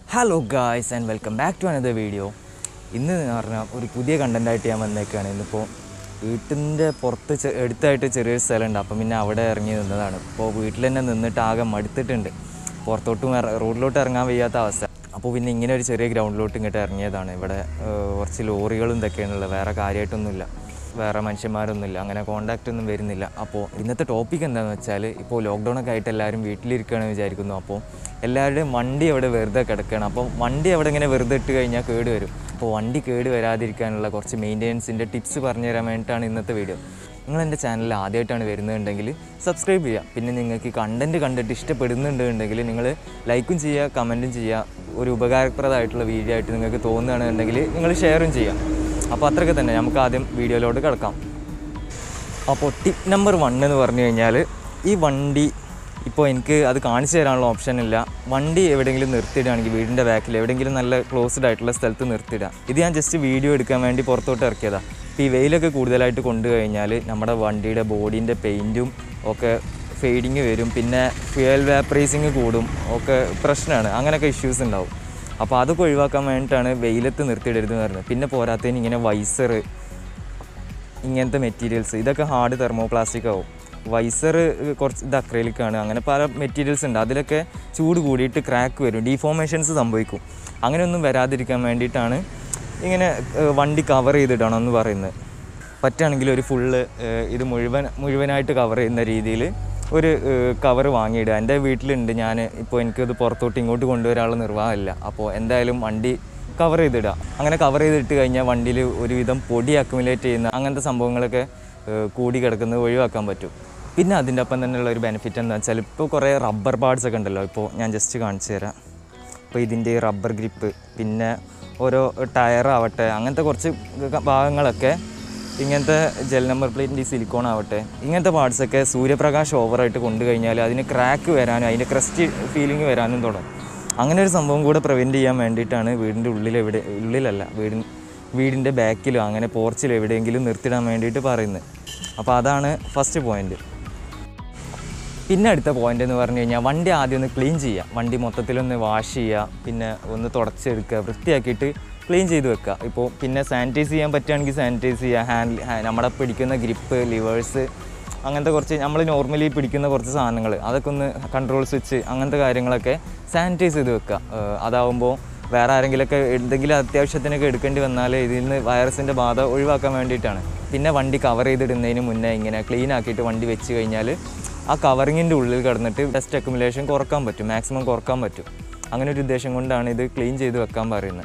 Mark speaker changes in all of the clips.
Speaker 1: hello guys and welcome back to another video ഇന്ന് എന്ന് പറഞ്ഞാൽ ഒരു പുതിയ കണ്ടൻറ്റായിട്ട് ഞാൻ വന്നേക്കാണ് ഇന്നിപ്പോൾ വീട്ടിൻ്റെ പുറത്ത് ചെ- എടുത്തായിട്ട് ചെറിയൊരു സ്ഥലമുണ്ട് അപ്പം പിന്നെ അവിടെ ഇറങ്ങി നിന്നതാണ് ഇപ്പോൾ വീട്ടിൽ തന്നെ നിന്നിട്ട് ആകെ മടുത്തിട്ടുണ്ട് പുറത്തോട്ടും ഇറ- റോഡിലോട്ട് ഇറങ്ങാൻ വയ്യാത്ത അവസ്ഥ അപ്പോൾ പിന്നെ ഇങ്ങനെ ഒരു ചെറിയ ഗ്രൗണ്ടിലോട്ട് ഇങ്ങോട്ട് ഇറങ്ങിയതാണ് ഇവിടെ ഏഹ്, കുറച്ച് ലോറികളും ഇതൊക്കെയാണുള്ളത് വേറെ കാര്യമായിട്ടൊന്നുമില്ല വേറെ മനുഷ്യന്മാരൊന്നുമില്ല അങ്ങനെ കോണ്ടാക്റ്റ് ഒന്നും വരുന്നില്ല അപ്പോൾ ഇന്നത്തെ ടോപ്പിക് എന്താണെന്ന് വെച്ചാൽ ഇപ്പോൾ ലോക്ക്ഡൗൺ ഒക്കെ ആയിട്ട് എല്ലാവരും വീട്ടിലിരിക്കുകയാണെന്ന് വിചാരിക്കുന്നു അപ്പോൾ എല്ലാവരുടെയും വണ്ടി അവിടെ വെറുതെ കിടക്കുകയാണ് അപ്പോൾ വണ്ടി അവിടെ ഇങ്ങനെ വെറുതെ ഇട്ട് കഴിഞ്ഞാൽ കേട് വരും അപ്പോൾ വണ്ടി കേട് വരാതിരിക്കാനുള്ള കുറച്ച് മെയിൻ്റെനൻസിൻ്റെ ടിപ്സ് പറഞ്ഞു തരാൻ വേണ്ടിയിട്ടാണ് ഇന്നത്തെ വീഡിയോ നിങ്ങൾ എൻ്റെ ചാനലിൽ ആദ്യമായിട്ടാണ് വരുന്നതുണ്ടെങ്കിൽ സബ്സ്ക്രൈബ് ചെയ്യുക പിന്നെ നിങ്ങൾക്ക് കണ്ടൻറ്റ് കണ്ടിട്ട് ഇഷ്ടപ്പെടുന്നുണ്ടെങ്കിൽ നിങ്ങൾ ലൈക്കും ചെയ്യുക കമൻറ്റും ചെയ്യുക ഒരു ഉപകാരപ്രദമായിട്ടുള്ള വീഡിയോ ആയിട്ട് നിങ്ങൾക്ക് തോന്നുകയാണെന്നുണ്ടെങ്കിൽ നിങ്ങൾ ഷെയറും ചെയ്യുക അപ്പോൾ അത്രയൊക്കെ തന്നെ നമുക്ക് ആദ്യം വീഡിയോയിലോട്ട് കിടക്കാം അപ്പോൾ ടിപ്പ് നമ്പർ വൺ എന്ന് പറഞ്ഞു കഴിഞ്ഞാൽ ഈ വണ്ടി ഇപ്പോൾ എനിക്ക് അത് കാണിച്ചു തരാനുള്ള ഓപ്ഷൻ ഇല്ല വണ്ടി എവിടെയെങ്കിലും നിർത്തിയിടുകയാണെങ്കിൽ വീടിൻ്റെ ബാക്കിൽ എവിടെയെങ്കിലും നല്ല ക്ലോസ്ഡ് ആയിട്ടുള്ള സ്ഥലത്ത് നിർത്തിയിടുക ഇത് ഞാൻ ജസ്റ്റ് വീഡിയോ എടുക്കാൻ വേണ്ടി പുറത്തോട്ട് ഇറക്കിയതാണ് ഇപ്പോൾ ഈ വെയിലൊക്കെ കൂടുതലായിട്ട് കൊണ്ടു കഴിഞ്ഞാൽ നമ്മുടെ വണ്ടിയുടെ ബോഡീൻ്റെ പെയിൻറ്റും ഒക്കെ ഫെയ്ഡിങ് വരും പിന്നെ ഫ്യൂൽ വാപ്പറൈസിങ് കൂടും ഒക്കെ പ്രശ്നമാണ് അങ്ങനെയൊക്കെ ഇഷ്യൂസ് ഉണ്ടാവും അപ്പോൾ അതൊക്കെ ഒഴിവാക്കാൻ വേണ്ടിയിട്ടാണ് വെയിലത്ത് നിർത്തിയിടരുത് എന്ന് പറയുന്നത് പിന്നെ പോരാത്തതിന് ഇങ്ങനെ വൈസർ ഇങ്ങനത്തെ മെറ്റീരിയൽസ് ഇതൊക്കെ ഹാർഡ് തെർമോ പ്ലാസ്റ്റിക് ആവും വൈസർ കുറച്ച് ഇത് അക്രൈലിക്കാണ് അങ്ങനെ പല മെറ്റീരിയൽസ് ഉണ്ട് അതിലൊക്കെ ചൂട് കൂടിയിട്ട് ക്രാക്ക് വരും ഡീഫോർമേഷൻസ് സംഭവിക്കും അങ്ങനെയൊന്നും വരാതിരിക്കാൻ വേണ്ടിയിട്ടാണ് ഇങ്ങനെ ഏഹ്, വണ്ടി കവർ ചെയ്തിടണം എന്ന് പറയുന്നത് പറ്റുകയാണെങ്കിൽ ഒരു ഫുള്ള് ഇത് മുഴുവൻ മുഴുവനായിട്ട് കവർ ചെയ്യുന്ന രീതിയിൽ ഒരു കവർ വാങ്ങിയിടുക എൻ്റെ വീട്ടിലുണ്ട് ഞാൻ ഇപ്പോൾ എനിക്കത് പുറത്തോട്ട് ഇങ്ങോട്ട് കൊണ്ടുവരാനുള്ള നിർവാഹമില്ല അപ്പോൾ എന്തായാലും വണ്ടി കവർ ചെയ്തിടുക അങ്ങനെ കവർ ചെയ്തിട്ട് കഴിഞ്ഞാൽ വണ്ടിയിൽ ഒരുവിധം പൊടി അക്യുമുലേറ്റ് ചെയ്യുന്ന അങ്ങനത്തെ സംഭവങ്ങളൊക്കെ ഏഹ്, കൂടി കിടക്കുന്നത് ഒഴിവാക്കാൻ പറ്റും പിന്നെ അതിൻ്റെ ഒപ്പം തന്നെയുള്ള ഒരു ബെനിഫിറ്റ് എന്താ വെച്ചാൽ ഇപ്പോൾ കുറേ റബ്ബർ പാർട്സ് ഒക്കെ ഉണ്ടല്ലോ ഇപ്പോൾ ഞാൻ ജസ്റ്റ് കാണിച്ചു തരാം അപ്പോൾ ഇതിൻ്റെ റബ്ബർ ഗ്രിപ്പ് പിന്നെ ഓരോ ടയറാവട്ടെ അങ്ങനത്തെ കുറച്ച് ക- ഭാഗങ്ങളൊക്കെ ഇങ്ങനത്തെ ജെൽ നമ്പർ പ്ലേറ്റിൻ്റെ സിലിക്കോൺ ആവട്ടെ ഇങ്ങനത്തെ പാർട്സൊക്കെ സൂര്യപ്രകാശം ഓവറായിട്ട് കൊണ്ടു കഴിഞ്ഞാൽ അതിന് ക്രാക്ക് വരാനും അതിൻ്റെ ക്രസ്റ്റ് ഫീലിംഗ് വരാനും തുടങ്ങും അങ്ങനെ ഒരു സംഭവം കൂടെ പ്രിവെൻറ്റ് ചെയ്യാൻ വേണ്ടിയിട്ടാണ് വീടിൻ്റെ ഉള്ളിൽ എവിടെ ഉള്ളിലല്ല വീടിൻ വീടിൻ്റെ ബാക്കിലോ അങ്ങനെ പോർച്ചിലോ എവിടെയെങ്കിലും നിർത്തിടാൻ വേണ്ടിയിട്ട് പറയുന്നത് അപ്പോൾ അതാണ് ഫസ്റ്റ് പോയിൻറ്റ് പിന്നെ അടുത്ത പോയിന്റ് എന്ന് പറഞ്ഞു കഴിഞ്ഞാൽ വണ്ടി ആദ്യം ഒന്ന് ക്ലീൻ ചെയ്യുക വണ്ടി മൊത്തത്തിലൊന്ന് വാഷ് ചെയ്യുക പിന്നെ ഒന്ന് തുടച്ചെടുക്കുക വൃത്തിയാക്കിയിട്ട് ക്ലീൻ ചെയ്ത് വെക്കുക ഇപ്പോൾ പിന്നെ സാനിറ്റൈസ് ചെയ്യാൻ പറ്റുകയാണെങ്കിൽ സാനിറ്റൈസ് ചെയ്യുക ഹാൻഡ് നമ്മുടെ പിടിക്കുന്ന ഗ്രിപ്പ് ലിവേഴ്സ് അങ്ങനത്തെ കുറച്ച് നമ്മൾ നോർമലി പിടിക്കുന്ന കുറച്ച് സാധനങ്ങൾ അതൊക്കെ ഒന്ന് കൺട്രോൾ സ്വിച്ച് അങ്ങനത്തെ കാര്യങ്ങളൊക്കെ സാനിറ്റൈസ് ചെയ്ത് വെക്കുക ഏഹ് അതാവുമ്പോൾ വേറെ ആരെങ്കിലുമൊക്കെ എന്തെങ്കിലും അത്യാവശ്യത്തിനൊക്കെ എടുക്കേണ്ടി വന്നാൽ ഇതിൽ നിന്ന് വൈറസിൻ്റെ ബാധ ഒഴിവാക്കാൻ വേണ്ടിയിട്ടാണ് പിന്നെ വണ്ടി കവർ ചെയ്തിടുന്നതിന് മുന്നേ ഇങ്ങനെ ക്ലീൻ ആക്കിയിട്ട് വണ്ടി വെച്ച് കഴിഞ്ഞാൽ ആ കവറിങ്ങിൻ്റെ ഉള്ളിൽ കിടന്നിട്ട് ഡസ്റ്റ് അക്യുമുലേഷൻ കുറക്കാൻ പറ്റും മാക്സിമം കുറക്കാൻ പറ്റും അങ്ങനെ ഒരു ഉദ്ദേശം കൊണ്ടാണ് ഇത് ക്ലീൻ ചെയ്ത് വെക്കാൻ പറയുന്നത്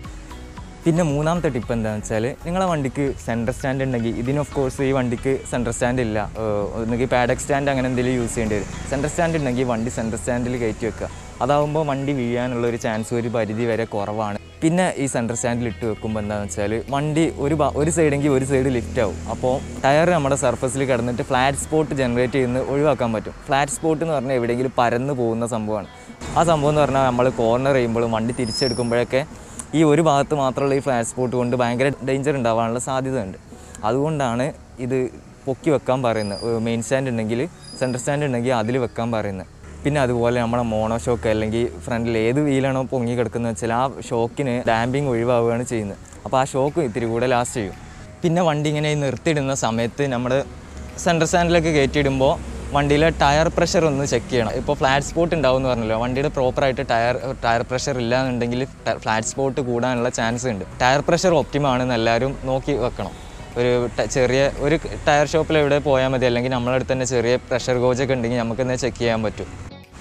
Speaker 1: പിന്നെ മൂന്നാമത്തെ ടിപ്പ് എന്താണെന്ന് വെച്ചാൽ നിങ്ങളെ വണ്ടിക്ക് സെൻറ്റർ സ്റ്റാൻഡ് ഉണ്ടെങ്കിൽ ഇതിന് ഓഫ് കോഴ്സ് ഈ വണ്ടിക്ക് സെൻറ്റർ സ്റ്റാൻഡ് ഇല്ല ഏഹ് ഒന്നുകിൽ പാഡക് സ്റ്റാൻഡ് അങ്ങനെ എന്തെങ്കിലും യൂസ് ചെയ്യേണ്ടി വരും സെൻറ്റർ സ്റ്റാൻഡ് ഉണ്ടെങ്കിൽ വണ്ടി സെൻറ്റർ സ്റ്റാൻഡിൽ കയറ്റി വെക്കുക അതാവുമ്പോൾ വണ്ടി വീഴാനുള്ള ഒരു ചാൻസ് ഒരു പരിധി വരെ കുറവാണ് പിന്നെ ഈ സെൻറ്റർ സ്റ്റാൻഡിൽ ഇട്ട് വെക്കുമ്പോൾ എന്താണെന്ന് വെച്ചാൽ വണ്ടി ഒരു ഭാ- ഒരു സൈഡെങ്കിൽ ഒരു സൈഡ് ലിഫ്റ്റ് ആവും അപ്പോൾ ടയർ നമ്മുടെ സർഫസിൽ കിടന്നിട്ട് ഫ്ലാറ്റ് സ്പോട്ട് ജനറേറ്റ് ചെയ്യുന്നത് ഒഴിവാക്കാൻ പറ്റും ഫ്ലാറ്റ് സ്പോട്ട് എന്ന് പറഞ്ഞാൽ എവിടെയെങ്കിലും പരന്ന് പോകുന്ന സംഭവമാണ് ആ സംഭവം എന്ന് പറഞ്ഞാൽ നമ്മൾ കോർണർ ചെയ്യുമ്പോഴും വണ്ടി തിരിച്ചെടുക്കുമ്പോഴൊക്കെ ഈ ഒരു ഭാഗത്ത് മാത്രമുള്ള ഈ ഫ്ലാറ്റ് സ്പോട്ട് കൊണ്ട് ഭയങ്കര ഡേഞ്ചർ ഉണ്ടാവാനുള്ള സാധ്യത ഉണ്ട് അതുകൊണ്ടാണ് ഇത് പൊക്കി വെക്കാൻ പറയുന്നത് മെയിൻ സ്റ്റാൻഡ് ഉണ്ടെങ്കിൽ സെൻറ്റർ സ്റ്റാൻഡ് ഉണ്ടെങ്കിൽ അതിൽ വെക്കാൻ പറയുന്നത് പിന്നെ അതുപോലെ നമ്മുടെ മോണോ ഷോക്ക് അല്ലെങ്കിൽ ഫ്രണ്ടിൽ ഏത് വീലാണോ പൊങ്ങി കിടക്കുന്നത് വെച്ചാൽ ആ ഷോക്കിന് ഡാമ്പിങ് ഒഴിവാവുകയാണ് ചെയ്യുന്നത് അപ്പോൾ ആ ഷോക്ക് ഇത്തിരി കൂടെ ലാസ്റ്റ് ചെയ്യും പിന്നെ വണ്ടി ഇങ്ങനെ നിർത്തിയിടുന്ന സമയത്ത് നമ്മൾ സെൻറ്റർ സ്റ്റാൻഡിലൊക്കെ കയറ്റിയിടുമ്പോൾ വണ്ടിയിലെ ടയർ പ്രഷർ ഒന്ന് ചെക്ക് ചെയ്യണം ഇപ്പോൾ ഫ്ലാറ്റ് സ്പോട്ട് ഉണ്ടാവും എന്ന് പറഞ്ഞല്ലോ വണ്ടിയുടെ പ്രോപ്പറായിട്ട് ടയർ ടയർ പ്രഷർ ഇല്ല എന്നുണ്ടെങ്കിൽ ഫ്ലാറ്റ് സ്പോട്ട് കൂടാനുള്ള ചാൻസ് ഉണ്ട് ടയർ പ്രഷർ ഒപ്റ്റിമാണെന്ന് എല്ലാവരും നോക്കി വെക്കണം ഒരു ട- ചെറിയ ഒരു ടയർ ഷോപ്പിൽ എവിടെ പോയാൽ മതി അല്ലെങ്കിൽ നമ്മളെ അടുത്ത് തന്നെ ചെറിയ പ്രഷർ ഗോജൊക്കെ ഉണ്ടെങ്കിൽ നമുക്ക് തന്നെ ചെക്ക് ചെയ്യാൻ പറ്റും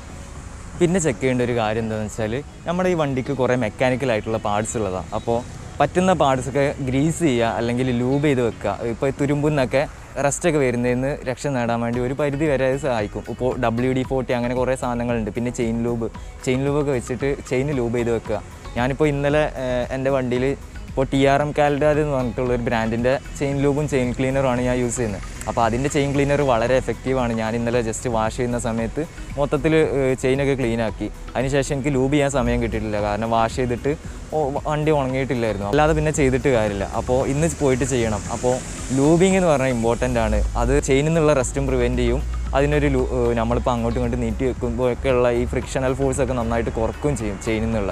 Speaker 1: പിന്നെ ചെക്ക് ചെയ്യേണ്ട ഒരു കാര്യം എന്താണെന്ന് വെച്ചാൽ നമ്മുടെ ഈ വണ്ടിക്ക് കുറേ മെക്കാനിക്കൽ ആയിട്ടുള്ള പാർട്സ് ഉള്ളതാണ് അപ്പോൾ പറ്റുന്ന പാർട്സൊക്കെ ഗ്രീസ് ചെയ്യുക അല്ലെങ്കിൽ ലൂബ് ചെയ്ത് വെക്കുക ഇപ്പോൾ തുരുമ്പുന്നൊക്കെ റസ്റ്റൊക്കെ വരുന്നതിന് രക്ഷ നേടാൻ വേണ്ടി ഒരു പരിധി വരെ അത് സഹായിക്കും ഇപ്പോൾ ഡബ്ല്യു ഡി ഫോർട്ടി അങ്ങനെ കുറേ സാധനങ്ങളുണ്ട് പിന്നെ ചെയിൻ ലൂബ് ചെയിൻ ലൂബൊക്കെ വെച്ചിട്ട് ചെയിൻ ലൂബ് ചെയ്ത് വെക്കുക ഞാനിപ്പോൾ ഇന്നലെ ഏഹ്, എൻ്റെ വണ്ടിയിൽ ഇപ്പോൾ ടി ആർ എം കാൽഡാർ എന്ന് പറഞ്ഞിട്ടുള്ള ഒരു ബ്രാൻഡിൻ്റെ ചെയിൻ ലൂബും ചെയിൻ ക്ലീനറുമാണ് ഞാൻ യൂസ് ചെയ്യുന്നത് അപ്പോൾ അതിൻ്റെ ചെയിൻ ക്ലീനർ വളരെ എഫക്റ്റീവാണ് ഞാൻ ഇന്നലെ ജസ്റ്റ് വാഷ് ചെയ്യുന്ന സമയത്ത് മൊത്തത്തിൽ ചെയിനൊക്കെ ക്ലീൻ ആക്കി അതിനുശേഷം എനിക്ക് ലൂബ് ചെയ്യാൻ സമയം കിട്ടിയിട്ടില്ല കാരണം വാഷ് ചെയ്തിട്ട് ഓ- വണ്ടി ഉണങ്ങിയിട്ടില്ലായിരുന്നു അല്ലാതെ പിന്നെ ചെയ്തിട്ട് കാര്യമില്ല അപ്പോൾ ഇന്ന് പോയിട്ട് ചെയ്യണം അപ്പോൾ ലൂബിങ് എന്ന് പറഞ്ഞാൽ ഇമ്പോർട്ടൻ്റ് ആണ് അത് ചെയിനിൽ നിന്നുള്ള റെസ്റ്റും പ്രിവെൻറ്റ് ചെയ്യും അതിനൊരു ലൂ നമ്മളിപ്പോൾ അങ്ങോട്ടും ഇങ്ങോട്ടും നീട്ടി വെക്കുമ്പോഴൊക്കെ ഉള്ള ഈ ഫ്രിക്ഷണൽ ഫോഴ്സ് ഒക്കെ നന്നായിട്ട് കുറക്കുകയും ചെയ്യും ചെയിനിൽ നിന്നുള്ള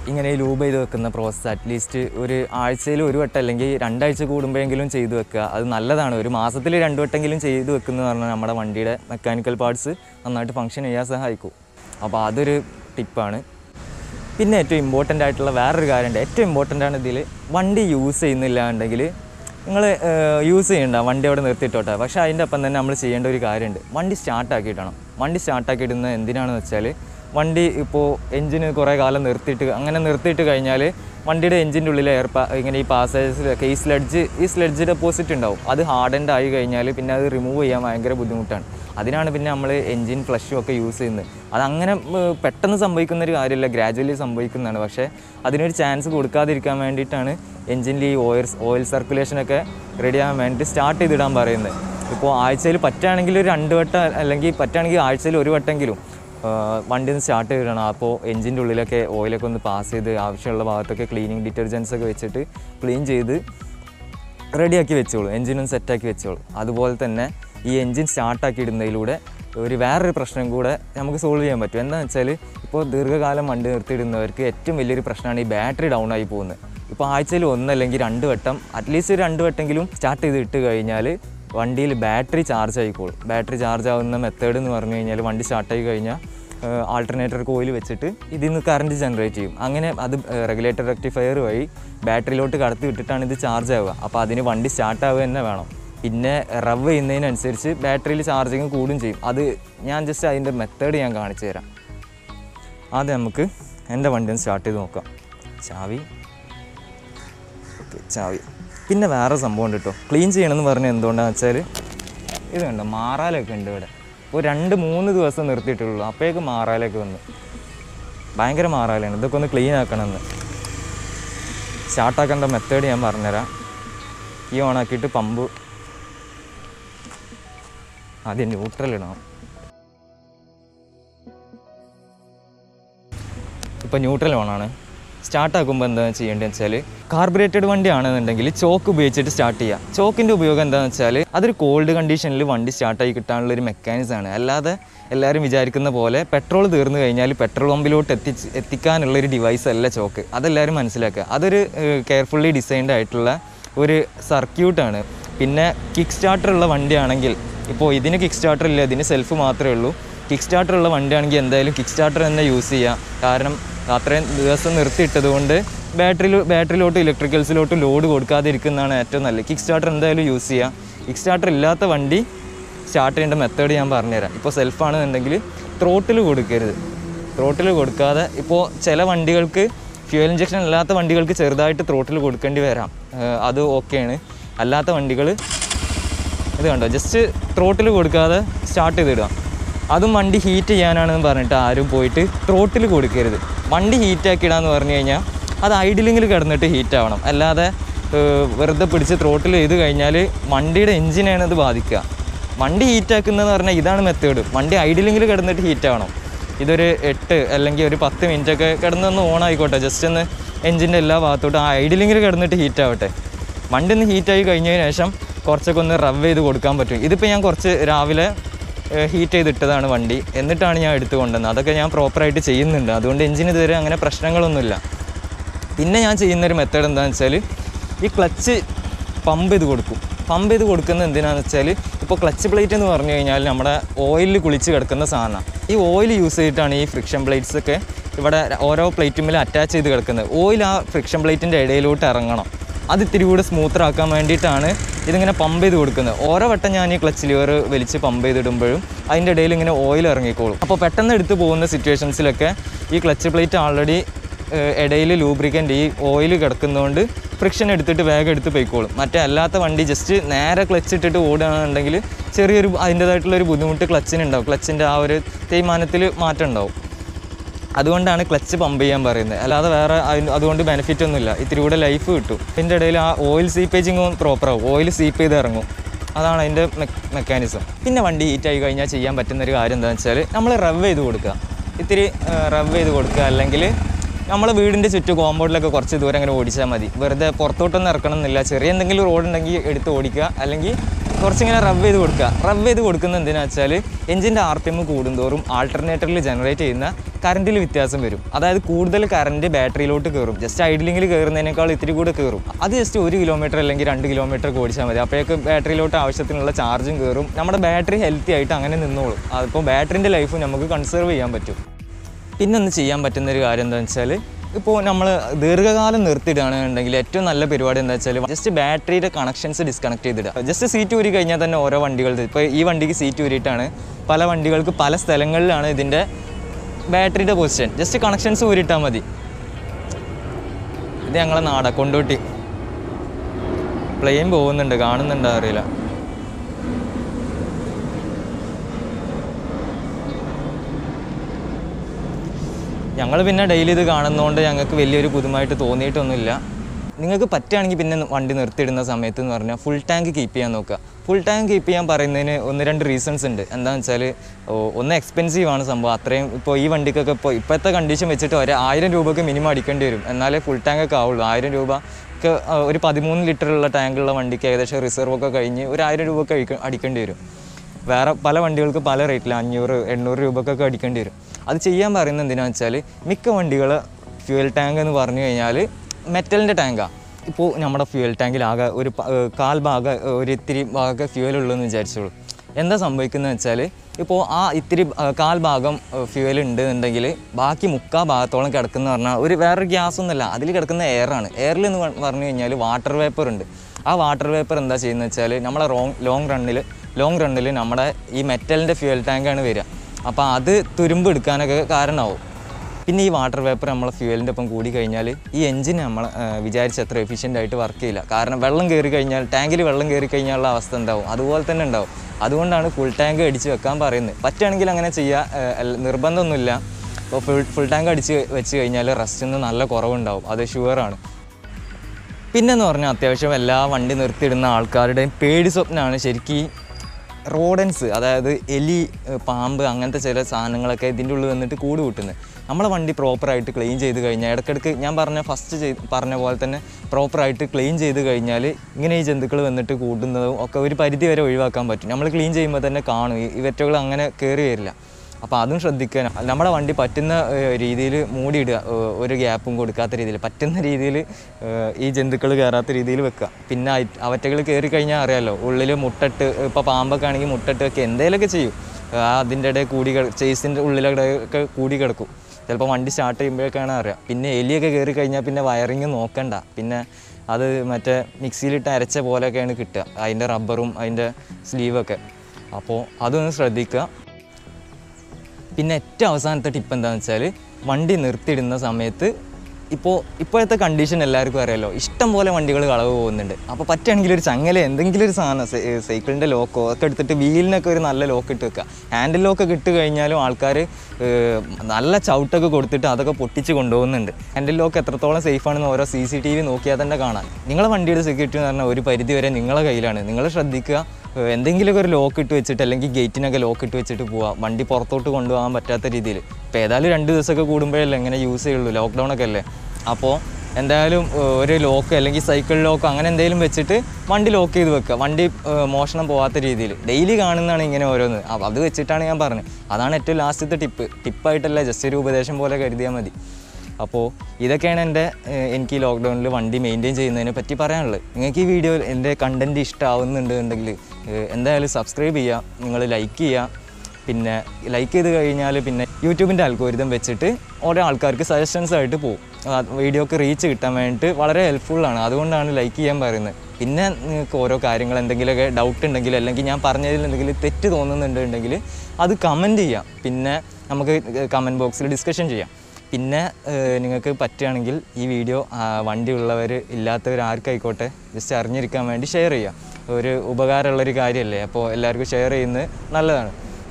Speaker 1: ഇങ്ങനെ ലൂബ് ചെയ്ത് വെക്കുന്ന പ്രോസസ്സ് അറ്റ്ലീസ്റ്റ് ഒരു ആഴ്ചയിൽ ഒരു വട്ടം അല്ലെങ്കിൽ രണ്ടാഴ്ച കൂടുമ്പോഴെങ്കിലും ചെയ്തു വെക്കുക അത് നല്ലതാണ് ഒരു മാസത്തിൽ രണ്ട് വട്ടമെങ്കിലും ചെയ്തു വെക്കുന്നത് പറഞ്ഞാൽ നമ്മുടെ വണ്ടിയുടെ മെക്കാനിക്കൽ പാർട്സ് നന്നായിട്ട് ഫങ്ഷൻ ചെയ്യാൻ സഹായിക്കും അപ്പോൾ അതൊരു ടിപ്പാണ് പിന്നെ ഏറ്റവും ഇമ്പോർട്ടൻ്റ് ആയിട്ടുള്ള വേറൊരു കാര്യമുണ്ട് ഏറ്റവും ഇമ്പോർട്ടൻ്റ് ആണ് ഇതിൽ വണ്ടി യൂസ് ചെയ്യുന്നില്ല ഉണ്ടെങ്കിൽ നിങ്ങൾ യൂസ് ചെയ്യണ്ട വണ്ടി അവിടെ നിർത്തിയിട്ടോട്ടെ പക്ഷേ അതിൻ്റെ ഒപ്പം തന്നെ നമ്മൾ ചെയ്യേണ്ട ഒരു കാര്യമുണ്ട് വണ്ടി സ്റ്റാർട്ടാക്കിയിടണം വണ്ടി സ്റ്റാർട്ടാക്കിയിടുന്നത് എന്തിനാണെന്ന് വെച്ചാൽ വണ്ടി ഇപ്പോൾ എഞ്ചിന് കുറേ കാലം നിർത്തിയിട്ട് അങ്ങനെ നിർത്തിയിട്ട് കഴിഞ്ഞാൽ വണ്ടിയുടെ എഞ്ചിൻ്റെ ഉള്ളിൽ എയർ പാ ഇങ്ങനെ ഈ പാസേജസിലൊക്കെ ഈ സ്ലെഡ്ജ് ഈ സ്ലെഡ്ജ് ഡെപ്പോസിറ്റ് ഉണ്ടാവും അത് ഹാർഡൻഡ് ആയി കഴിഞ്ഞാൽ പിന്നെ അത് റിമൂവ് ചെയ്യാൻ ഭയങ്കര ബുദ്ധിമുട്ടാണ് അതിനാണ് പിന്നെ നമ്മൾ എൻജിൻ ഫ്ലഷും ഒക്കെ യൂസ് ചെയ്യുന്നത് അതങ്ങനെ ഏർ, പെട്ടെന്ന് സംഭവിക്കുന്ന ഒരു കാര്യമില്ല ഗ്രാജുവലി സംഭവിക്കുന്നതാണ് പക്ഷേ അതിനൊരു ചാൻസ് കൊടുക്കാതിരിക്കാൻ വേണ്ടിയിട്ടാണ് എൻജിനിൽ ഈ ഓയിൽ ഓയിൽ സർക്കുലേഷനൊക്കെ റെഡി ആകാൻ വേണ്ടിയിട്ട് സ്റ്റാർട്ട് ചെയ്തിടാൻ പറയുന്നത് ഇപ്പോൾ ആഴ്ചയിൽ പറ്റുകയാണെങ്കിൽ ഒരു രണ്ട് വട്ടം അല്ലെങ്കിൽ പറ്റുകയാണെങ്കിൽ ആഴ്ചയിൽ ഒരു വട്ടമെങ്കിലും ആഹ് വണ്ടി ഒന്ന് സ്റ്റാർട്ട് ചെയ്തിടണം അപ്പോൾ എഞ്ചിൻ്റെ ഉള്ളിലൊക്കെ ഓയിലൊക്കെ ഒന്ന് പാസ് ചെയ്ത് ആവശ്യമുള്ള ഭാഗത്തൊക്കെ ക്ലീനിങ് ഡിറ്റർജൻസ് ഒക്കെ വെച്ചിട്ട് ക്ലീൻ ചെയ്ത് റെഡിയാക്കി വെച്ചോളൂ എൻജിനും സെറ്റാക്കി വെച്ചോളൂ അതുപോലെ തന്നെ ഈ എൻജിൻ സ്റ്റാർട്ടാക്കി ഇടുന്നതിലൂടെ ഒരു വേറൊരു പ്രശ്നം കൂടെ നമുക്ക് സോൾവ് ചെയ്യാൻ പറ്റും എന്താണെന്ന് വെച്ചാൽ ഇപ്പോൾ ദീർഘകാലം വണ്ടി നിർത്തിയിടുന്നവർക്ക് ഏറ്റവും വലിയൊരു പ്രശ്നമാണ് ഈ ബാറ്ററി ഡൗൺ ആയി പോകുന്നത് ഇപ്പോൾ ആഴ്ചയിൽ ഒന്നല്ലെങ്കിൽ രണ്ട് വട്ടം അറ്റ്ലീസ്റ്റ് രണ്ട് വട്ടെങ്കിലും സ്റ്റാർട്ട് ചെയ്ത് ഇട്ട് കഴിഞ്ഞാൽ വണ്ടിയിൽ ബാറ്ററി ചാർജ് ആയിക്കോളും ബാറ്ററി ചാർജ് ആവുന്ന മെത്തേഡ് എന്ന് പറഞ്ഞു കഴിഞ്ഞാൽ വണ്ടി സ്റ്റാർട്ടായി കഴിഞ്ഞാൽ ആൾട്ടർനേറ്റർ കോയിൽ വെച്ചിട്ട് ഇതിൽ നിന്ന് കറണ്ട് ജനറേറ്റ് ചെയ്യും അങ്ങനെ അത് റെഗുലേറ്റർ റെക്ടിഫയർ വഴി ബാറ്ററിയിലോട്ട് കടത്തി വിട്ടിട്ടാണ് ഇത് ചാർജ് ആവുക അപ്പോൾ അതിന് വണ്ടി സ്റ്റാർട്ട് ആവുക തന്നെ വേണം പിന്നെ റവ് ചെയ്യുന്നതിനനുസരിച്ച് ബാറ്ററിയിൽ ചാർജിങ് കൂടും ചെയ്യും അത് ഞാൻ ജസ്റ്റ് അതിൻ്റെ മെത്തേഡ് ഞാൻ കാണിച്ചു തരാം ആദ്യം നമുക്ക് എൻ്റെ വണ്ടി ഒന്ന് സ്റ്റാർട്ട് ചെയ്ത് നോക്കാം ചാവി ഓക്കെ ചാവി പിന്നെ വേറെ സംഭവം ഉണ്ട് കേട്ടോ ക്ലീൻ ചെയ്യണമെന്ന് പറഞ്ഞാൽ എന്തുകൊണ്ടാണെന്ന് വെച്ചാൽ ഇത് കണ്ടോ മാറാലൊക്കെ ഉണ്ട് ഇവിടെ ഇപ്പോൾ രണ്ട് മൂന്ന് ദിവസം നിർത്തിയിട്ടുള്ളൂ അപ്പോഴേക്ക് മാറാലൊക്കെ വന്നു ഭയങ്കര മാറാലാണ് ഇതൊക്കെ ഒന്ന് ക്ലീൻ ആക്കണമെന്ന് സ്റ്റാർട്ടാക്കേണ്ട മെത്തേഡ് ഞാൻ പറഞ്ഞുതരാം ഈ ഓണാക്കിയിട്ട് പമ്പ് ആദ്യം ന്യൂട്രൽ ഇടണം ഇപ്പോൾ ന്യൂട്രൽ ഓണാണ് സ്റ്റാർട്ട് ആക്കുമ്പോൾ എന്താ ചെയ്യേണ്ടതെന്ന് വെച്ചാൽ കാർബറേറ്റഡ് വണ്ടിയാണെന്നുണ്ടെങ്കിൽ ചോക്ക് ഉപയോഗിച്ചിട്ട് സ്റ്റാർട്ട് ചെയ്യുക ചോക്കിൻ്റെ ഉപയോഗം എന്താണെന്ന് വെച്ചാൽ അതൊരു കോൾഡ് കണ്ടീഷനിൽ വണ്ടി സ്റ്റാർട്ടായി കിട്ടാനുള്ള ഒരു മെക്കാനിസമാണ് അല്ലാതെ എല്ലാവരും വിചാരിക്കുന്ന പോലെ പെട്രോൾ തീർന്നു കഴിഞ്ഞാൽ പെട്രോൾ പമ്പിലോട്ട് എത്തിച്ച് എത്തിക്കാനുള്ള ഒരു ഡിവൈസ് അല്ല ചോക്ക് അതെല്ലാവരും മനസ്സിലാക്കുക അതൊരു കെയർഫുള്ളി ഡിസൈൻഡ് ആയിട്ടുള്ള ഒരു സർക്യൂട്ടാണ് പിന്നെ കിക്ക് സ്റ്റാർട്ടർ ഉള്ള വണ്ടിയാണെങ്കിൽ ഇപ്പോൾ ഇതിന് കിക്ക് സ്റ്റാർട്ടർ ഇല്ല ഇതിന് സെൽഫ് മാത്രമേ ഉള്ളൂ കിക്ക് സ്റ്റാർട്ടർ ഉള്ള വണ്ടിയാണെങ്കിൽ എന്തായാലും കിക്ക് സ്റ്റാർട്ടർ തന്നെ യൂസ് ചെയ്യാം കാരണം അത്രയും ദിവസം നിർത്തിയിട്ടത് കൊണ്ട് ബാറ്ററിയിൽ ബാറ്ററിയിലോട്ടും ഇലക്ട്രിക്കൽസിലോട്ടും ലോഡ് കൊടുക്കാതിരിക്കുന്നതാണ് ഏറ്റവും നല്ലത് കിക്ക് സ്റ്റാർട്ടർ എന്തായാലും യൂസ് ചെയ്യാം കിക്ക് സ്റ്റാർട്ടർ ഇല്ലാത്ത വണ്ടി സ്റ്റാർട്ട് ചെയ്യേണ്ട മെത്തേഡ് ഞാൻ പറഞ്ഞുതരാം ഇപ്പോൾ സെൽഫാണെന്നുണ്ടെങ്കിൽ ത്രോട്ടിൽ കൊടുക്കരുത് ത്രോട്ടിൽ കൊടുക്കാതെ ഇപ്പോൾ ചില വണ്ടികൾക്ക് ഫ്യൂൽ ഇഞ്ചക്ഷൻ അല്ലാത്ത വണ്ടികൾക്ക് ചെറുതായിട്ട് ത്രോട്ടിൽ കൊടുക്കേണ്ടി വരാം ഏഹ് അത് ഓക്കെയാണ് അല്ലാത്ത വണ്ടികൾ ഇത് കണ്ടോ ജസ്റ്റ് ത്രോട്ടിൽ കൊടുക്കാതെ സ്റ്റാർട്ട് ചെയ്തിടുക അതും വണ്ടി ഹീറ്റ് ചെയ്യാനാണെന്ന് പറഞ്ഞിട്ട് ആരും പോയിട്ട് ത്രോട്ടിൽ കൊടുക്കരുത് വണ്ടി ഹീറ്റ് ആക്കിയിടാന്ന് പറഞ്ഞു കഴിഞ്ഞാൽ അത് ഐഡിലിങ്ങിൽ കിടന്നിട്ട് ഹീറ്റ് ആവണം അല്ലാതെ ഏഹ്, വെറുതെ പിടിച്ച് ത്രോട്ടിൽ ചെയ്ത് കഴിഞ്ഞാൽ വണ്ടിയുടെ എഞ്ചിനെയാണ് അത് ബാധിക്കുക വണ്ടി ഹീറ്റ് ആക്കുന്നതെന്ന് പറഞ്ഞാൽ ഇതാണ് മെത്തേഡ് വണ്ടി ഐഡിലിങ്ങിൽ കിടന്നിട്ട് ഹീറ്റ് ആവണം ഇതൊരു എട്ട് അല്ലെങ്കിൽ ഒരു പത്ത് മിനിറ്റ് ഒക്കെ കിടന്നൊന്ന് ഓൺ ആയിക്കോട്ടെ ജസ്റ്റ് ഒന്ന് എഞ്ചിൻ്റെ എല്ലാ ഭാഗത്തോട്ടും ആ ഐഡിലിങ്ങിൽ കിടന്നിട്ട് ഹീറ്റ് ആവട്ടെ വണ്ടി ഒന്ന് ഹീറ്റായി കഴിഞ്ഞതിന് ശേഷം കുറച്ചൊക്കെ ഒന്ന് റവ് ചെയ്ത് കൊടുക്കാൻ പറ്റും ഇതിപ്പോൾ ഞാൻ കുറച്ച് രാവിലെ ഹീറ്റ് ചെയ്തിട്ടതാണ് വണ്ടി എന്നിട്ടാണ് ഞാൻ എടുത്തു കൊണ്ടുവന്നത് അതൊക്കെ ഞാൻ പ്രോപ്പറായിട്ട് ചെയ്യുന്നുണ്ട് അതുകൊണ്ട് എഞ്ചിന് ഇതുവരെ അങ്ങനെ പ്രശ്നങ്ങളൊന്നുമില്ല പിന്നെ ഞാൻ ചെയ്യുന്നൊരു മെത്തേഡ് എന്താണെന്ന് വെച്ചാൽ ഈ ക്ലച്ച് പമ്പ് ചെയ്ത് കൊടുക്കും പമ്പ് ചെയ്ത് കൊടുക്കുന്നത് എന്തിനാന്ന് വെച്ചാൽ ഇപ്പോൾ ക്ലച്ച് പ്ലേറ്റ് എന്ന് പറഞ്ഞു കഴിഞ്ഞാൽ നമ്മുടെ ഓയിലിൽ കുളിച്ച് കിടക്കുന്ന സാധനമാണ് ഈ ഓയിൽ യൂസ് ചെയ്തിട്ടാണ് ഈ ഫ്രിക്ഷൻ പ്ലേറ്റ്സ് ഒക്കെ ഇവിടെ ഓരോ പ്ലേറ്റുമ്മിൽ അറ്റാച്ച് ചെയ്ത് കിടക്കുന്നത് ഓയിൽ ആ ഫ്രിക്ഷൻ പ്ലേറ്റിൻ്റെ ഇടയിലോട്ട് ഇറങ്ങണം അത് ഇത്തിരി കൂടെ സ്മൂത്തർ ആക്കാൻ വേണ്ടിയിട്ടാണ് ഇതിങ്ങനെ പമ്പ് ചെയ്ത് കൊടുക്കുന്നത് ഓരോ വട്ടം ഞാൻ ഈ ക്ലച്ച് ലിവർ വലിച്ച് പമ്പ് ചെയ്തിടുമ്പോഴും അതിൻ്റെ ഇടയിൽ ഇങ്ങനെ ഓയിൽ ഇറങ്ങിക്കോളും അപ്പോൾ പെട്ടെന്ന് എടുത്ത് പോകുന്ന സിറ്റുവേഷൻസിലൊക്കെ ഈ ക്ലച്ച് പ്ലേറ്റ് ആൾറെഡി ഇടയിൽ ലൂബ്രിക്കൻ്റ് ഈ ഓയിൽ കിടക്കുന്നതുകൊണ്ട് ഫ്രിക്ഷൻ എടുത്തിട്ട് വേഗം എടുത്ത് പോയിക്കോളും മറ്റേ അല്ലാത്ത വണ്ടി ജസ്റ്റ് നേരെ ക്ലച്ച് ഇട്ടിട്ട് ഓടുകയാണെന്നുണ്ടെങ്കിൽ ചെറിയൊരു അതിൻ്റേതായിട്ടുള്ള ഒരു ബുദ്ധിമുട്ട് ക്ലച്ചിന് ഉണ്ടാവും ക്ലച്ചിൻ്റെ ആ ഒരു തേയ്മാനത്തിൽ മാറ്റം ഉണ്ടാവും അതുകൊണ്ടാണ് ക്ലച്ച് പമ്പ് ചെയ്യാൻ പറയുന്നത് അല്ലാതെ വേറെ അതിന് അതുകൊണ്ട് ബെനിഫിറ്റ് ഒന്നുമില്ല ഇത്തിരി കൂടെ ലൈഫ് കിട്ടും ഇതിൻ്റെ ഇടയിൽ ആ ഓയിൽ സീപ്പേജിങ്ങും പ്രോപ്പർ ആവും ഓയിൽ സീപ്പ് ചെയ്ത് ഇറങ്ങും അതാണ് അതിൻ്റെ മെക്കാനിസം പിന്നെ വണ്ടി ഹീറ്റ് ആയി കഴിഞ്ഞാൽ ചെയ്യാൻ പറ്റുന്ന ഒരു കാര്യം എന്താണെന്ന് വെച്ചാൽ നമ്മൾ റവ് ചെയ്ത് കൊടുക്കുക ഇത്തിരി റവ് ചെയ്ത് കൊടുക്കുക അല്ലെങ്കിൽ നമ്മൾ വീടിൻ്റെ ചുറ്റും കോമ്പൗണ്ടിലൊക്കെ കുറച്ച് ദൂരം അങ്ങനെ ഓടിച്ചാൽ മതി വെറുതെ പുറത്തോട്ടൊന്നും ഇറക്കണം എന്നില്ല ചെറിയ എന്തെങ്കിലും റോഡ് ഉണ്ടെങ്കിൽ എടുത്ത് ഓടിക്കുക അല്ലെങ്കിൽ കുറച്ചിങ്ങനെ റവ് ചെയ്ത് കൊടുക്കുക റവ് ചെയ്ത് കൊടുക്കുന്നത് എന്തിനാ വെച്ചാൽ എഞ്ചിൻ്റെ ആർ പി എം കൂടുന്തോറും ആൾട്ടർനേറ്ററിൽ ജനറേറ്റ് ചെയ്യുന്ന കറണ്ടിൽ വ്യത്യാസം വരും അതായത് കൂടുതൽ കറണ്ട് ബാറ്ററിയിലോട്ട് കയറും ജസ്റ്റ് ഐഡിലിങ്ങിൽ കയറുന്നതിനേക്കാൾ ഇത്തിരി കൂടെ കയറും അത് ജസ്റ്റ് ഒരു കിലോമീറ്റർ അല്ലെങ്കിൽ രണ്ട് കിലോമീറ്റർ ഓടിച്ചാൽ മതി അപ്പോഴേക്ക് ബാറ്ററിയിലോട്ട് ആവശ്യത്തിനുള്ള ചാർജും കയറും നമ്മുടെ ബാറ്ററി ഹെൽത്തി ആയിട്ട് അങ്ങനെ നിന്നോളും അതിപ്പോൾ ബാറ്ററിൻ്റെ ലൈഫ് നമുക്ക് കൺസേർവ് ചെയ്യാൻ പറ്റും പിന്നെ ഒന്ന് ചെയ്യാൻ പറ്റുന്ന ഒരു കാര്യം എന്താണെന്ന് വെച്ചാൽ ഇപ്പോൾ നമ്മൾ ദീർഘകാലം നിർത്തിയിടുകയാണെന്നുണ്ടെങ്കിൽ ഏറ്റവും നല്ല പരിപാടി എന്താ വെച്ചാൽ ജസ്റ്റ് ബാറ്ററിയുടെ കണക്ഷൻസ് ഡിസ്കണക്ട് ചെയ്തിടുക ജസ്റ്റ് സീറ്റ് ഊരി കഴിഞ്ഞാൽ തന്നെ ഓരോ വണ്ടികൾ ഇപ്പോൾ ഈ വണ്ടിക്ക് സീറ്റ് ഊരിയിട്ടാണ് പല വണ്ടികൾക്ക് പല സ്ഥലങ്ങളിലാണ് ഇതിൻ്റെ ബാറ്ററിയുടെ പൊസിഷൻ ജസ്റ്റ് കണക്ഷൻസ് ഊരിട്ടാൽ മതി ഇത് ഞങ്ങളെ നാടാ കൊണ്ടോട്ടി പ്ലെയിൻ പോകുന്നുണ്ട് കാണുന്നുണ്ടോ അറിയില്ല ഞങ്ങൾ പിന്നെ ഡെയിലി ഇത് കാണുന്നതുകൊണ്ട് ഞങ്ങൾക്ക് വലിയൊരു പുതുമായിട്ട് തോന്നിയിട്ടൊന്നുമില്ല നിങ്ങൾക്ക് പറ്റുകയാണെങ്കിൽ പിന്നെ വണ്ടി നിർത്തിയിടുന്ന സമയത്ത് എന്ന് പറഞ്ഞാൽ ഫുൾ ടാങ്ക് കീപ്പ് ചെയ്യാൻ നോക്കുക ഫുൾ ടാങ്ക് കീപ്പ് ചെയ്യാൻ പറയുന്നതിന് ഒന്ന് രണ്ട് റീസൺസ് ഉണ്ട് എന്താണെന്ന് വെച്ചാൽ ഒന്ന് എക്സ്പെൻസീവ് ആണ് സംഭവം അത്രയും ഇപ്പോൾ ഈ വണ്ടിക്കൊക്കെ ഇപ്പോൾ ഇപ്പോഴത്തെ കണ്ടീഷൻ വെച്ചിട്ട് ഒരു ആയിരം രൂപയ്ക്ക് മിനിമം അടിക്കേണ്ടി വരും എന്നാലേ ഫുൾ ടാങ്ക് ഒക്കെ ആവുള്ളൂ ആയിരം രൂപ ഒക്കെ ആ, ഒരു പതിമൂന്ന് ലിറ്ററുള്ള ടാങ്കുള്ള വണ്ടിക്ക് ഏകദേശം റിസർവ് ഒക്കെ കഴിഞ്ഞ് ഒരു ആയിരം രൂപ ഒക്കെ അടിക്ക- അടിക്കേണ്ടി വരും വേറെ പല വണ്ടികൾക്ക് പല റേറ്റിൽ അഞ്ഞൂറ് എണ്ണൂറ് രൂപക്കൊക്കെ അടിക്കേണ്ടി വരും അത് ചെയ്യാൻ പറയുന്നത് എന്തിനാണെന്ന് വെച്ചാൽ മിക്ക വണ്ടികൾ ഫ്യൂൽ ടാങ്ക് എന്ന് പറഞ്ഞു കഴിഞ്ഞാൽ മെറ്റലിൻ്റെ ടാങ്കാണ് ഇപ്പോൾ നമ്മുടെ ഫ്യൂൽ ടാങ്കിൽ ആകെ ഒരു പ- ഏഹ് കാൽ ഭാഗം ഏഹ് ഒരു ഇത്തിരി ഭാഗമൊക്കെ ഫ്യൂൽ ഉള്ളൂ എന്ന് വിചാരിച്ചോളൂ എന്താ സംഭവിക്കുന്നത് വെച്ചാൽ ഇപ്പോൾ ആ ഇത്തിരി ഏഹ് കാൽ ഭാഗം ഫ്യൂവൽ ഉണ്ട് എന്നുണ്ടെങ്കിൽ ബാക്കി മുക്കാ ഭാഗത്തോളം കിടക്കുന്ന പറഞ്ഞാൽ ഒരു വേറൊരു ഗ്യാസ് ഒന്നുമല്ല അതിൽ കിടക്കുന്ന എയറാണ് എയറിൽ എന്ന് പ- പറഞ്ഞു കഴിഞ്ഞാൽ വാട്ടർ വേപ്പർ ഉണ്ട് ആ വാട്ടർ വേപ്പർ എന്താ ചെയ്യുന്നത് വെച്ചാൽ നമ്മളെ റോങ് ലോങ് റണ്ണിൽ ലോങ് റണ്ണിൽ നമ്മുടെ ഈ മെറ്റലിൻ്റെ ഫ്യൂൽ ടാങ്കാണ് വരിക അപ്പോൾ അത് തുരുമ്പ് എടുക്കാനൊക്കെ കാരണമാവും പിന്നെ ഈ വാട്ടർ വേപ്പർ നമ്മളെ ഫ്യൂവലിൻ്റെ ഒപ്പം കൂടി കഴിഞ്ഞാൽ ഈ എഞ്ചിൻ നമ്മൾ വിചാരിച്ച അത്ര എഫിഷ്യൻ്റ് ആയിട്ട് വർക്ക് ചെയ്യില്ല കാരണം വെള്ളം കയറി കഴിഞ്ഞാൽ ടാങ്കിൽ വെള്ളം കയറി കഴിഞ്ഞാലുള്ള അവസ്ഥ ഉണ്ടാവും അതുപോലെ തന്നെ ഉണ്ടാവും അതുകൊണ്ടാണ് ഫുൾ ടാങ്ക് അടിച്ച് വെക്കാൻ പറയുന്നത് പറ്റുകയാണെങ്കിൽ അങ്ങനെ ചെയ്യുക ഏഹ് അല്ല- നിർബന്ധമൊന്നുമില്ല അപ്പോൾ ഫുൾ ഫുൾ ടാങ്ക് അടിച്ച് വെച്ച് കഴിഞ്ഞാൽ റസ്റ്റിന് നല്ല കുറവുണ്ടാവും അത് ഷുവറാണ് പിന്നെന്ന് പറഞ്ഞാൽ അത്യാവശ്യം എല്ലാ വണ്ടി നിർത്തിയിടുന്ന ആൾക്കാരുടെയും പേടി സ്വപ്നമാണ് ശരിക്കും ഈ റോഡൻസ് അതായത് എലി ഏഹ് പാമ്പ് അങ്ങനത്തെ ചില സാധനങ്ങളൊക്കെ ഇതിൻ്റെ ഉള്ളിൽ വന്നിട്ട് കൂട് കൂട്ടുന്നത് നമ്മളെ വണ്ടി പ്രോപ്പറായിട്ട് ക്ലീൻ ചെയ്ത് കഴിഞ്ഞാൽ ഇടയ്ക്കിടയ്ക്ക് ഞാൻ പറഞ്ഞ ഫസ്റ്റ് ചെയ്ത് പറഞ്ഞ പോലെ തന്നെ പ്രോപ്പറായിട്ട് ക്ലീൻ ചെയ്ത് കഴിഞ്ഞാൽ ഇങ്ങനെ ഈ ജന്തുക്കൾ വന്നിട്ട് കൂട്ടുന്നതും ഒക്കെ ഒരു പരിധി വരെ ഒഴിവാക്കാൻ പറ്റും നമ്മൾ ക്ലീൻ ചെയ്യുമ്പോൾ തന്നെ കാണും ഈ ഇവറ്റകൾ അങ്ങനെ കയറി വരില്ല അപ്പോൾ അതും ശ്രദ്ധിക്കാൻ നമ്മുടെ വണ്ടി പറ്റുന്ന രീതിയിൽ മൂടിയിടുക ഏഹ് ഒരു ഗ്യാപ്പും കൊടുക്കാത്ത രീതിയിൽ പറ്റുന്ന രീതിയിൽ ഈ ജന്തുക്കൾ കയറാത്ത രീതിയിൽ വെക്കുക പിന്നെ അയ്- അവറ്റകൾ കയറി കഴിഞ്ഞാൽ അറിയാമല്ലോ ഉള്ളിൽ മുട്ടിട്ട് ഇപ്പോൾ പാമ്പൊക്കെ ആണെങ്കിൽ മുട്ടിട്ട് വെക്കുക എന്തെങ്കിലുമൊക്കെ ചെയ്യും ആ അതിൻ്റെ ഇടയിൽ കൂടി ചേസിൻ്റെ ഉള്ളിലൊക്കെ കൂടി കിടക്കും ചിലപ്പോൾ വണ്ടി സ്റ്റാർട്ട് ചെയ്യുമ്പോഴൊക്കെയാണ് അറിയാം പിന്നെ എലിയൊക്കെ കയറി കഴിഞ്ഞാൽ പിന്നെ വയറിങ് നോക്കണ്ട പിന്നെ അത് മറ്റേ മിക്സിയിലിട്ട് അരച്ച പോലെയൊക്കെയാണ് കിട്ടുക അതിൻ്റെ റബ്ബറും അതിൻ്റെ സ്ലീവൊക്കെ അപ്പോൾ അതൊന്ന് ശ്രദ്ധിക്കുക പിന്നെ ഏറ്റവും അവസാനത്തെ ടിപ്പ് എന്താണെന്ന് വെച്ചാൽ വണ്ടി നിർത്തിയിടുന്ന സമയത്ത് ഇപ്പോൾ ഇപ്പോഴത്തെ കണ്ടീഷൻ എല്ലാവർക്കും അറിയാലോ ഇഷ്ടം പോലെ വണ്ടികൾ കളവ് പോകുന്നുണ്ട് അപ്പോൾ പറ്റുകയാണെങ്കിൽ ഒരു ചങ്ങല എന്തെങ്കിലും ഒരു സാധനം സൈ- ഏഹ് സൈക്കിളിൻ്റെ ലോക്കോ ഒക്കെ എടുത്തിട്ട് വീലിനൊക്കെ ഒരു നല്ല ലോക്ക് ഇട്ട് വെക്കുക ഹാൻഡിൽ ലോക്കൊക്കെ ഇട്ട് കഴിഞ്ഞാലും ആൾക്കാർ നല്ല ചവിട്ടൊക്കെ കൊടുത്തിട്ട് അതൊക്കെ പൊട്ടിച്ച് കൊണ്ടുപോകുന്നുണ്ട് ഹാൻഡിൽ ലോക്ക് എത്രത്തോളം സേഫ് ആണെന്ന് ഓരോ സി സി ടി വി നോക്കിയാൽ തന്നെ കാണാം നിങ്ങളെ വണ്ടിയുടെ സെക്യൂരിറ്റി എന്ന് പറഞ്ഞാൽ ഒരു പരിധി വരെ നിങ്ങളെ കയ്യിലാണ് നിങ്ങൾ ശ്രദ്ധിക്കുക ഏഹ് എന്തെങ്കിലുമൊക്കെ ഒരു ലോക്ക് ഇട്ട് വെച്ചിട്ട് അല്ലെങ്കിൽ ഗേറ്റിനൊക്കെ ലോക്ക് ഇട്ട് വെച്ചിട്ട് പോവാം വണ്ടി പുറത്തോട്ട് കൊണ്ടുപോകാൻ പറ്റാത്ത രീതിയിൽ ഇപ്പോൾ ഏതായാലും രണ്ട് ദിവസമൊക്കെ കൂടുമ്പോഴല്ലേ എങ്ങനെ യൂസ് ചെയ്യുള്ളൂ ലോക്ക്ഡൗൺ ഒക്കെ അല്ലേ അപ്പോൾ എന്തായാലും ഏഹ് ഒരു ലോക്ക് അല്ലെങ്കിൽ സൈക്കിൾ ലോക്ക് അങ്ങനെ എന്തെങ്കിലും വെച്ചിട്ട് വണ്ടി ലോക്ക് ചെയ്ത് വെക്കുക വണ്ടി ഏഹ് മോഷണം പോകാത്ത രീതിയിൽ ഡെയിലി കാണുന്നതാണ് ഇങ്ങനെ ഓരോന്ന് അപ്പോൾ അത് വെച്ചിട്ടാണ് ഞാൻ പറഞ്ഞത് അതാണ് ഏറ്റവും ലാസ്റ്റത്തെ ടിപ്പ് ടിപ്പായിട്ടല്ല ജസ്റ്റ് ഒരു ഉപദേശം പോലെ കരുതിയാൽ മതി അപ്പോൾ ഇതൊക്കെയാണ് എൻ്റെ ഏഹ്, എനിക്ക് ഈ ലോക്ക്ഡൗണിൽ വണ്ടി മെയിൻറ്റെയിൻ ചെയ്യുന്നതിനെ പറ്റി പറയാനുള്ളത് നിങ്ങൾക്ക് ഈ വീഡിയോ എൻ്റെ കണ്ടൻറ്റ് ഇഷ്ടമാവുന്നുണ്ടെങ്കിൽ ഏഹ്, എന്തായാലും സബ്സ്ക്രൈബ് ചെയ്യുക നിങ്ങൾ ലൈക്ക് ചെയ്യുക പിന്നെ ലൈക്ക് ചെയ്ത് കഴിഞ്ഞാൽ പിന്നെ യൂട്യൂബിൻ്റെ അൽഗോരിതം വെച്ചിട്ട് ഓരോ ആൾക്കാർക്ക് സജഷൻസ് ആയിട്ട് പോകും വീഡിയോക്ക് റീച്ച് കിട്ടാൻ വേണ്ടിയിട്ട് വളരെ ഹെൽപ്ഫുള്ളാണ് അതുകൊണ്ടാണ് ലൈക്ക് ചെയ്യാൻ പറയുന്നത് പിന്നെ നിങ്ങൾക്ക് ഓരോ കാര്യങ്ങൾ എന്തെങ്കിലുമൊക്കെ ഡൗട്ട് ഉണ്ടെങ്കിൽ അല്ലെങ്കിൽ ഞാൻ പറഞ്ഞതിൽ എന്തെങ്കിലും തെറ്റ് തോന്നുന്നുണ്ടെങ്കിൽ അത് കമൻറ്റ് ചെയ്യാം പിന്നെ നമുക്ക് കമൻറ്റ് ബോക്സിൽ ഡിസ്കഷൻ ചെയ്യാം പിന്നെ ഏഹ്, നിങ്ങൾക്ക് പറ്റുകയാണെങ്കിൽ ഈ വീഡിയോ വണ്ടി ഉള്ളവർ ഇല്ലാത്തവർ ആർക്കായിക്കോട്ടെ ജസ്റ്റ് അറിഞ്ഞിരിക്കാൻ വേണ്ടി ഷെയർ ചെയ്യുക ഒരു ഉപകാരമുള്ളൊരു കാര്യമല്ലേ അപ്പോൾ എല്ലാവർക്കും ഷെയർ ചെയ്യുന്നത് നല്ലതാണ്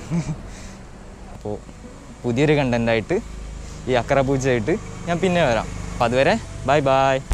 Speaker 1: അപ്പോൾ പുതിയൊരു കണ്ടൻ്റായിട്ട് ഈ അക്കറ പൂജയായിട്ട് ഞാൻ പിന്നെ വരാം അപ്പോൾ അതുവരെ ബൈ ബൈ